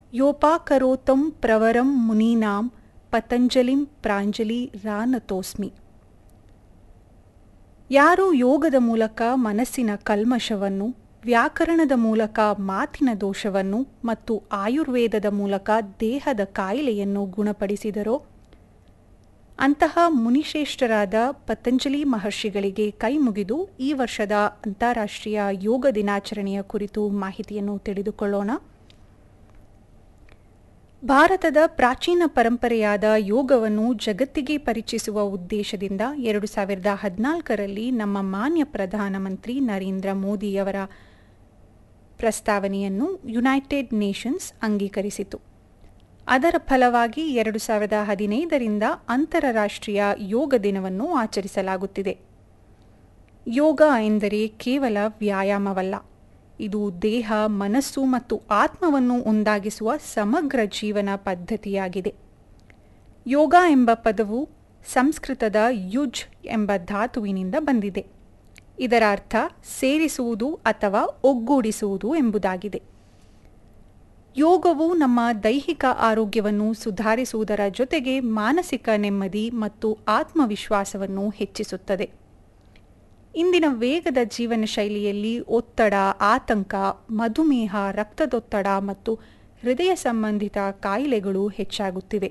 ಯೋಪಾಕರೋತಂ ಪ್ರವರಂ ಮುನೀನಾಂ ಪತಂಜಲಿಂ ಪ್ರಾಂಜಲಿ ರಾನತೋಸ್ಮಿ ಯಾರು ಯೋಗದ ಮೂಲಕ ಮನಸ್ಸಿನ ಕಲ್ಮಶವನ್ನು ವ್ಯಾಕರಣದ ಮೂಲಕ ಮಾತಿನ ದೋಷವನ್ನು ಮತ್ತು ಆಯುರ್ವೇದದ ಮೂಲಕ ದೇಹದ ಕಾಯಿಲೆಯನ್ನು ಗುಣಪಡಿಸಿದರೋ ಅಂತಹ ಮುನಿಶ್ರೇಷ್ಠರಾದ ಪತಂಜಲಿ ಮಹರ್ಷಿಗಳಿಗೆ ಕೈಮುಗಿದು ಈ ವರ್ಷದ ಅಂತಾರಾಷ್ಟ್ರೀಯ ಯೋಗ ದಿನಾಚರಣೆಯ ಕುರಿತು ಮಾಹಿತಿಯನ್ನು ತಿಳಿದುಕೊಳ್ಳೋಣ ಭಾರತದ ಪ್ರಾಚೀನ ಪರಂಪರೆಯಾದ ಯೋಗವನ್ನು ಜಗತ್ತಿಗೆ ಪರಿಚಯಿಸುವ ಉದ್ದೇಶದಿಂದ ಎರಡು ಸಾವಿರದ ಹದಿನಾಲ್ಕರಲ್ಲಿ ನಮ್ಮ ಮಾನ್ಯ ಪ್ರಧಾನಮಂತ್ರಿ ನರೇಂದ್ರ ಮೋದಿಯವರ ಪ್ರಸ್ತಾವನೆಯನ್ನು ಯುನೈಟೆಡ್ ನೇಷನ್ಸ್ ಅಂಗೀಕರಿಸಿತು ಅದರ ಫಲವಾಗಿ ಎರಡು ಸಾವಿರದ ಹದಿನೈದರಿಂದ ಅಂತಾರಾಷ್ಟ್ರೀಯ ಯೋಗ ದಿನವನ್ನು ಆಚರಿಸಲಾಗುತ್ತಿದೆ ಯೋಗ ಎಂದರೆ ಕೇವಲ ವ್ಯಾಯಾಮವಲ್ಲ ಇದು ದೇಹ ಮನಸ್ಸು ಮತ್ತು ಆತ್ಮವನ್ನು ಒಂದಾಗಿಸುವ ಸಮಗ್ರ ಜೀವನ ಪದ್ಧತಿಯಾಗಿದೆ ಯೋಗ ಎಂಬ ಪದವು ಸಂಸ್ಕೃತದ ಯುಜ್ ಎಂಬ ಧಾತುವಿನಿಂದ ಬಂದಿದೆ ಇದರ ಅರ್ಥ ಸೇರಿಸುವುದು ಅಥವಾ ಒಗ್ಗೂಡಿಸುವುದು ಎಂಬುದಾಗಿದೆ ಯೋಗವು ನಮ್ಮ ದೈಹಿಕ ಆರೋಗ್ಯವನ್ನು ಸುಧಾರಿಸುವುದರ ಜೊತೆಗೆ ಮಾನಸಿಕ ನೆಮ್ಮದಿ ಮತ್ತು ಆತ್ಮವಿಶ್ವಾಸವನ್ನು ಹೆಚ್ಚಿಸುತ್ತದೆ ಇಂದಿನ ವೇಗದ ಜೀವನ ಶೈಲಿಯಲ್ಲಿ ಒತ್ತಡ ಆತಂಕ ಮಧುಮೇಹ ರಕ್ತದೊತ್ತಡ ಮತ್ತು ಹೃದಯ ಸಂಬಂಧಿತ ಕಾಯಿಲೆಗಳು ಹೆಚ್ಚಾಗುತ್ತಿವೆ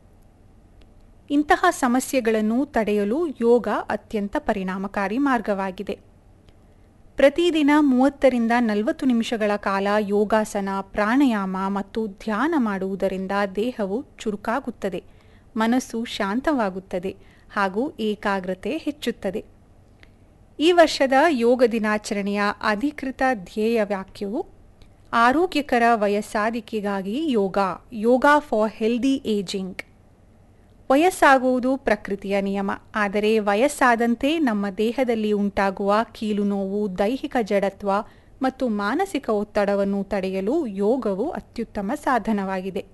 ಇಂತಹ ಸಮಸ್ಯೆಗಳನ್ನು ತಡೆಯಲು ಯೋಗ ಅತ್ಯಂತ ಪರಿಣಾಮಕಾರಿ ಮಾರ್ಗವಾಗಿದೆ ಪ್ರತಿದಿನ ಮೂವತ್ತರಿಂದ ನಲವತ್ತು ನಿಮಿಷಗಳ ಕಾಲ ಯೋಗಾಸನ ಪ್ರಾಣಾಯಾಮ ಮತ್ತು ಧ್ಯಾನ ಮಾಡುವುದರಿಂದ ದೇಹವು ಚುರುಕಾಗುತ್ತದೆ ಮನಸ್ಸು ಶಾಂತವಾಗುತ್ತದೆ ಹಾಗೂ ಏಕಾಗ್ರತೆ ಹೆಚ್ಚುತ್ತದೆ ಈ ವರ್ಷದ ಯೋಗ ದಿನಾಚರಣೆಯ ಅಧಿಕೃತ ಧ್ಯೇಯ ವಾಕ್ಯವು ಆರೋಗ್ಯಕರ ವಯಸ್ಸಾದಿಕೆಗಾಗಿ ಯೋಗ ಯೋಗ ಫಾರ್ ಹೆಲ್ದಿ ಏಜಿಂಗ್ ವಯಸ್ಸಾಗುವುದು ಪ್ರಕೃತಿಯ ನಿಯಮ ಆದರೆ ವಯಸ್ಸಾದಂತೆ ನಮ್ಮ ದೇಹದಲ್ಲಿ ಉಂಟಾಗುವ ಕೀಲು ನೋವು ದೈಹಿಕ ಜಡತ್ವ ಮತ್ತು ಮಾನಸಿಕ ಒತ್ತಡವನ್ನು ತಡೆಯಲು ಯೋಗವು ಅತ್ಯುತ್ತಮ ಸಾಧನವಾಗಿದೆ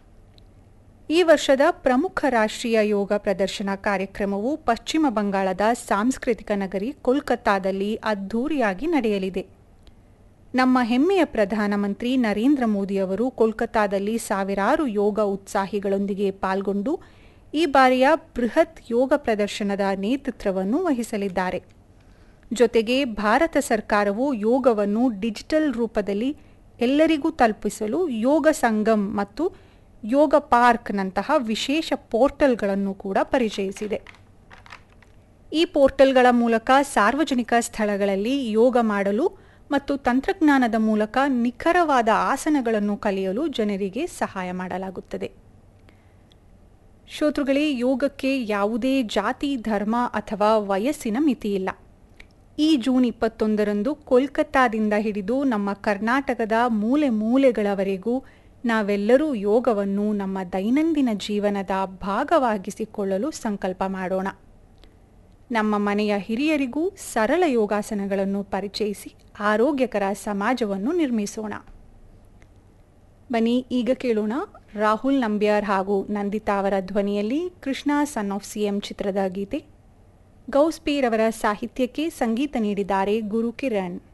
ಈ ವರ್ಷದ ಪ್ರಮುಖ ರಾಷ್ಟ್ರೀಯ ಯೋಗ ಪ್ರದರ್ಶನ ಕಾರ್ಯಕ್ರಮವು ಪಶ್ಚಿಮ ಬಂಗಾಳದ ಸಾಂಸ್ಕೃತಿಕ ನಗರಿ ಕೋಲ್ಕತ್ತಾದಲ್ಲಿ ಅದ್ಧೂರಿಯಾಗಿ ನಡೆಯಲಿದೆ ನಮ್ಮ ಹೆಮ್ಮೆಯ ಪ್ರಧಾನಮಂತ್ರಿ ನರೇಂದ್ರ ಮೋದಿಯವರು ಕೋಲ್ಕತ್ತಾದಲ್ಲಿ ಸಾವಿರಾರು ಯೋಗ ಉತ್ಸಾಹಿಗಳೊಂದಿಗೆ ಪಾಲ್ಗೊಂಡು ಈ ಬಾರಿಯ ಬೃಹತ್ ಯೋಗ ಪ್ರದರ್ಶನದ ನೇತೃತ್ವವನ್ನು ವಹಿಸಲಿದ್ದಾರೆ ಜೊತೆಗೆ ಭಾರತ ಸರ್ಕಾರವು ಯೋಗವನ್ನು ಡಿಜಿಟಲ್ ರೂಪದಲ್ಲಿ ಎಲ್ಲರಿಗೂ ತಲುಪಿಸಲು ಯೋಗ ಸಂಗಮ್ ಮತ್ತು ಯೋಗ ಪಾರ್ಕ್ನಂತಹ ವಿಶೇಷ ಪೋರ್ಟಲ್ಗಳನ್ನು ಕೂಡ ಪರಿಚಯಿಸಿದೆ ಈ ಪೋರ್ಟಲ್ಗಳ ಮೂಲಕ ಸಾರ್ವಜನಿಕ ಸ್ಥಳಗಳಲ್ಲಿ ಯೋಗ ಮಾಡಲು ಮತ್ತು ತಂತ್ರಜ್ಞಾನದ ಮೂಲಕ ನಿಖರವಾದ ಆಸನಗಳನ್ನು ಕಲಿಯಲು ಜನರಿಗೆ ಸಹಾಯ ಮಾಡಲಾಗುತ್ತದೆ ಶ್ರೋತೃಗಳೇ ಯೋಗಕ್ಕೆ ಯಾವುದೇ ಜಾತಿ ಧರ್ಮ ಅಥವಾ ವಯಸ್ಸಿನ ಮಿತಿಯಿಲ್ಲ ಈ ಜೂನ್ ಇಪ್ಪತ್ತೊಂದರಂದು ಕೋಲ್ಕತ್ತಾದಿಂದ ಹಿಡಿದು ನಮ್ಮ ಕರ್ನಾಟಕದ ಮೂಲೆ ಮೂಲೆಗಳವರೆಗೂ ನಾವೆಲ್ಲರೂ ಯೋಗವನ್ನು ನಮ್ಮ ದೈನಂದಿನ ಜೀವನದ ಭಾಗವಾಗಿಸಿಕೊಳ್ಳಲು ಸಂಕಲ್ಪ ಮಾಡೋಣ ನಮ್ಮ ಮನೆಯ ಹಿರಿಯರಿಗೂ ಸರಳ ಯೋಗಾಸನಗಳನ್ನು ಪರಿಚಯಿಸಿ ಆರೋಗ್ಯಕರ ಸಮಾಜವನ್ನು ನಿರ್ಮಿಸೋಣ ಬನ್ನಿ ಈಗ ಕೇಳೋಣ ರಾಹುಲ್ ನಂಬ್ಯಾರ್ ಹಾಗೂ ನಂದಿತಾ ಅವರ ಧ್ವನಿಯಲ್ಲಿ ಕೃಷ್ಣ ಸನ್ ಆಫ್ ಸಿಎಂ ಚಿತ್ರದ ಗೀತೆ ಗೌಸ್ಪೀರ್ ಅವರ ಸಾಹಿತ್ಯಕ್ಕೆ ಸಂಗೀತ ನೀಡಿದ್ದಾರೆ ಗುರು ಕಿರಣ್